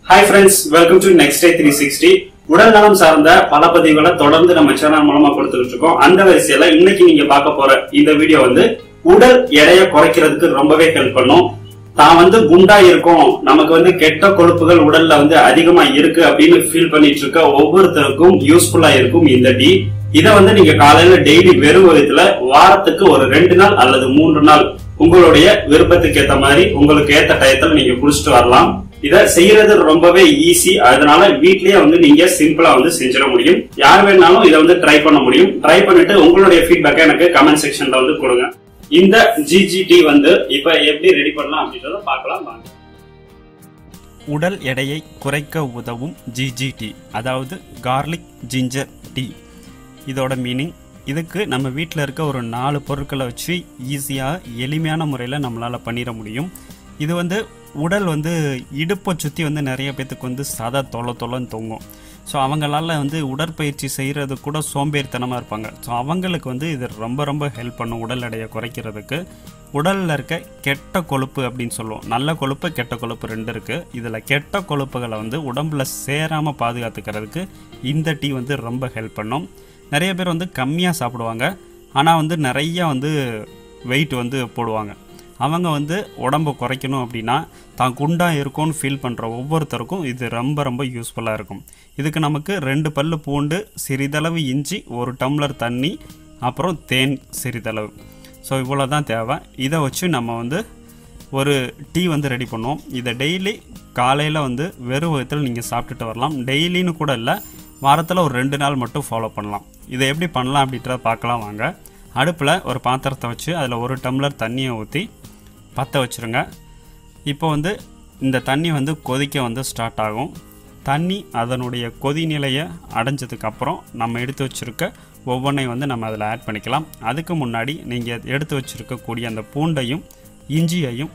hi friends welcome to next day three sixty உடல் நலம் சார்ந்த பல பதிவுகளை தொடர்ந்து நம்ம சேனல் மூலமா கொடுத்துட்டு இருக்கோம் அந்த வரிசையில இன்னைக்கு நீங்க பார்க்க போற இந்த வீடியோ வந்து உடல் எடையை குறைக்கிறதுக்கு ரொம்பவே ஹெல்ப் பண்ணும் தான் வந்து குண்டா இருக்கும் நமக்கு வந்து கெட்ட கொழுப்புகள் உடல்ல வந்து அதிகமா இருக்கு அப்படின்னு ஃபீல் பண்ணிட்டு இருக்க ஒவ்வொருத்தருக்கும் யூஸ்ஃபுல்லா இருக்கும் இந்த டீ இதை வந்து நீங்க காலையில டெய்லி வெறும் விதத்துல வாரத்துக்கு ஒரு ரெண்டு நாள் அல்லது மூன்று நாள் உங்களுடைய விருப்பத்துக்கு ஏத்த மாதிரி உங்களுக்கு ஏத்த டயத்துல நீங்க குடிச்சிட்டு வரலாம் இத செய்யறது ரொம்பவே ஈஸி அதனால வீட்லயே வந்து நீங்க சிம்பிளா வந்து செஞ்சிட முடியும் யார் வேணாலும் இதை வந்து ட்ரை பண்ண முடியும் ட்ரை பண்ணிட்டு உங்களுடைய ஃபீட்பேக்கை எனக்கு கமெண்ட் செக்ஷன்ல வந்து கொடுங்க இந்த ஜிஜிடி வந்து இப்ப எப்படி ரெடி பண்ணலாம் அப்படின்றத பார்க்கலாம் வாங்க உடல் எடையை குறைக்க உதவும் ஜிஜிடி அதாவது கார்லிக் ஜிஞ்சர் டீ இதோட மீனிங் இதுக்கு நம்ம வீட்டில் இருக்க ஒரு நாலு பொருட்களை வச்சு ஈஸியாக எளிமையான முறையில் நம்மளால் பண்ணிட முடியும் இது வந்து உடல் வந்து இடுப்பை சுற்றி வந்து நிறைய பேத்துக்கு வந்து சதை தொலை தொலைன்னு தொங்கும் ஸோ அவங்களால வந்து உடற்பயிற்சி செய்கிறது கூட சோம்பேறித்தனமாக இருப்பாங்க ஸோ அவங்களுக்கு வந்து இது ரொம்ப ரொம்ப ஹெல்ப் பண்ணும் உடல் எடையை குறைக்கிறதுக்கு உடலில் இருக்க கெட்ட கொழுப்பு அப்படின்னு சொல்லுவோம் நல்ல கொழுப்பு கெட்ட கொழுப்பு ரெண்டு இருக்குது இதில் கெட்ட கொழுப்புகளை வந்து உடம்புல சேராமல் பாதுகாத்துக்கிறதுக்கு இந்த டீ வந்து ரொம்ப ஹெல்ப் பண்ணும் நிறைய பேர் வந்து கம்மியாக சாப்பிடுவாங்க ஆனால் வந்து நிறைய வந்து வெயிட் வந்து போடுவாங்க அவங்க வந்து உடம்பை குறைக்கணும் அப்படின்னா தான் குண்டாக இருக்கும்னு ஃபீல் பண்ணுற ஒவ்வொருத்தருக்கும் இது ரொம்ப ரொம்ப யூஸ்ஃபுல்லாக இருக்கும் இதுக்கு நமக்கு ரெண்டு பல்லு பூண்டு சிறிதளவு இஞ்சி ஒரு டம்ளர் தண்ணி அப்புறம் தேன் சிறிதளவு ஸோ இவ்வளோ தான் தேவை இதை வச்சு நம்ம வந்து ஒரு டீ வந்து ரெடி பண்ணுவோம் இதை டெய்லி காலையில் வந்து வெறும் விதத்தில் நீங்கள் சாப்பிட்டுட்டு வரலாம் டெய்லின்னு கூட இல்லை வாரத்தில் ஒரு ரெண்டு நாள் மட்டும் ஃபாலோ பண்ணலாம் இதை எப்படி பண்ணலாம் அப்படின்றத பார்க்கலாம் வாங்க அடுப்பில் ஒரு பாத்திரத்தை வச்சு அதில் ஒரு டம்ளர் தண்ணியை ஊற்றி பற்ற வச்சுருங்க இப்போ வந்து இந்த தண்ணி வந்து கொதிக்க வந்து ஸ்டார்ட் ஆகும் தண்ணி அதனுடைய கொதிநிலையை அடைஞ்சதுக்கப்புறம் நம்ம எடுத்து வச்சுருக்க ஒவ்வொன்றையும் வந்து நம்ம அதில் ஆட் பண்ணிக்கலாம் அதுக்கு முன்னாடி நீங்கள் எடுத்து வச்சுருக்கக்கூடிய அந்த பூண்டையும் இஞ்சியையும்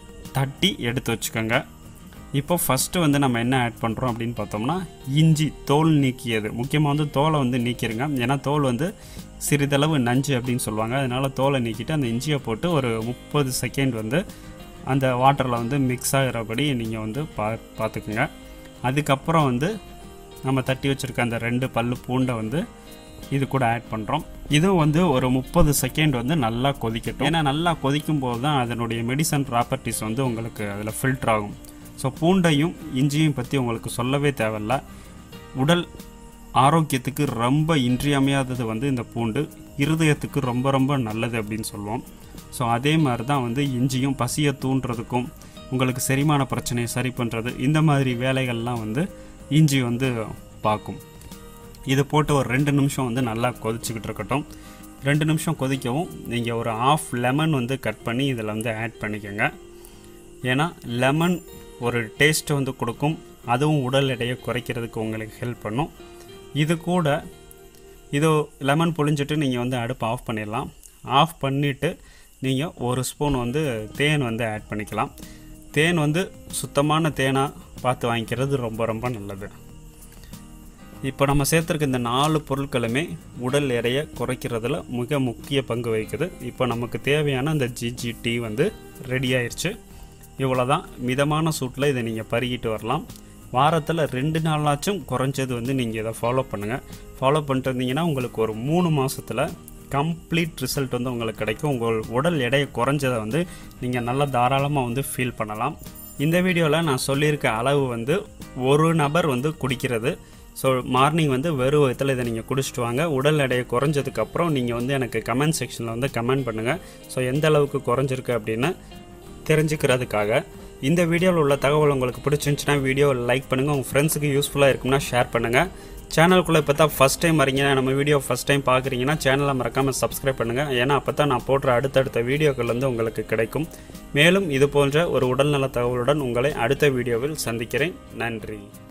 தட்டி எடுத்து வச்சுக்கோங்க இப்போ ஃபஸ்ட்டு வந்து நம்ம என்ன ஆட் பண்ணுறோம் அப்படின்னு பார்த்தோம்னா இஞ்சி தோல் நீக்கியது முக்கியமாக வந்து தோலை வந்து நீக்கிருங்க ஏன்னா தோல் வந்து சிறிதளவு நஞ்சு அப்படின்னு சொல்லுவாங்க அதனால் தோலை நீக்கிட்டு அந்த இஞ்சியை போட்டு ஒரு முப்பது செகண்ட் வந்து அந்த வாட்டரில் வந்து மிக்ஸ் ஆகிறபடி நீங்கள் வந்து பா பார்த்துக்குங்க அதுக்கப்புறம் வந்து நம்ம தட்டி வச்சுருக்க அந்த ரெண்டு பல்லு பூண்டை வந்து இது கூட ஆட் பண்ணுறோம் இதுவும் வந்து ஒரு முப்பது செகண்ட் வந்து நல்லா கொதிக்கட்டும் ஏன்னா நல்லா கொதிக்கும் போது தான் அதனுடைய மெடிசன் ப்ராப்பர்ட்டிஸ் வந்து உங்களுக்கு அதில் ஃபில்டர் ஆகும் ஸோ பூண்டையும் இஞ்சியும் பற்றி உங்களுக்கு சொல்லவே தேவையில்ல உடல் ஆரோக்கியத்துக்கு ரொம்ப இன்றியமையாதது வந்து இந்த பூண்டு இருதயத்துக்கு ரொம்ப ரொம்ப நல்லது அப்படின்னு சொல்லுவோம் ஸோ அதே மாதிரி தான் வந்து இஞ்சியும் பசியை தூண்டுறதுக்கும் உங்களுக்கு செரிமான பிரச்சனையை சரி பண்ணுறது இந்த மாதிரி வேலைகள்லாம் வந்து இஞ்சி வந்து பார்க்கும் இதை போட்டு ஒரு ரெண்டு நிமிஷம் வந்து நல்லா கொதிச்சுக்கிட்டு இருக்கட்டும் ரெண்டு நிமிஷம் கொதிக்கவும் நீங்கள் ஒரு ஆஃப் லெமன் வந்து கட் பண்ணி இதில் வந்து ஆட் பண்ணிக்கோங்க ஏன்னா லெமன் ஒரு டேஸ்ட்டை வந்து கொடுக்கும் அதுவும் உடல் எடையை குறைக்கிறதுக்கு உங்களுக்கு ஹெல்ப் பண்ணும் இது கூட இது லெமன் புழிஞ்சிட்டு நீங்கள் வந்து அடுப்பு ஆஃப் பண்ணிடலாம் ஆஃப் பண்ணிவிட்டு நீங்கள் ஒரு ஸ்பூன் வந்து தேன் வந்து ஆட் பண்ணிக்கலாம் தேன் வந்து சுத்தமான தேனாக பார்த்து வாங்கிக்கிறது ரொம்ப ரொம்ப நல்லது இப்போ நம்ம சேர்த்துருக்க இந்த நாலு பொருட்களுமே உடல் எடையை குறைக்கிறதுல மிக முக்கிய பங்கு வகிக்குது இப்போ நமக்கு தேவையான அந்த ஜிஜி டீ வந்து ரெடி ஆயிடுச்சு இவ்வளோ தான் மிதமான சூட்டில் இதை நீங்கள் பருகிட்டு வரலாம் வாரத்தில் ரெண்டு நாளாச்சும் குறைஞ்சது வந்து நீங்கள் இதை ஃபாலோ பண்ணுங்கள் ஃபாலோ பண்ணிட்டு இருந்தீங்கன்னா உங்களுக்கு ஒரு மூணு மாதத்தில் கம்ப்ளீட் ரிசல்ட் வந்து உங்களுக்கு கிடைக்கும் உங்கள் உடல் எடையை குறைஞ்சதை வந்து நீங்கள் நல்லா தாராளமாக வந்து ஃபீல் பண்ணலாம் இந்த வீடியோவில் நான் சொல்லியிருக்க அளவு வந்து ஒரு நபர் வந்து குடிக்கிறது ஸோ மார்னிங் வந்து வெறும் விதத்தில் இதை நீங்கள் குடிச்சிட்டு வாங்க உடல் எடையை குறைஞ்சதுக்கப்புறம் நீங்கள் வந்து எனக்கு கமெண்ட் செக்ஷனில் வந்து கமெண்ட் பண்ணுங்கள் ஸோ எந்த அளவுக்கு குறைஞ்சிருக்கு அப்படின்னு தெரிஞ்சுக்கிறதுக்காக இந்த வீடியோவில் உள்ள தகவல் உங்களுக்கு பிடிச்சிருந்துச்சுன்னா வீடியோவை லைக் பண்ணுங்கள் உங்கள் ஃப்ரெண்ட்ஸுக்கு யூஸ்ஃபுல்லாக இருக்கும்னா ஷேர் பண்ணுங்கள் சேனலுக்குள்ளே இப்போ தான் ஃபஸ்ட் டைம் வரீங்க நம்ம வீடியோ ஃபஸ்ட் டைம் பார்க்குறீங்கன்னா சேனலை மறக்காமல் சப்ஸ்கிரைப் பண்ணுங்கள் ஏன்னா அப்போ தான் நான் போடுற அடுத்தடுத்த வீடியோக்கள் வந்து உங்களுக்கு கிடைக்கும் மேலும் இது போன்ற ஒரு உடல்நல தகவலுடன் உங்களை அடுத்த வீடியோவில் சந்திக்கிறேன் நன்றி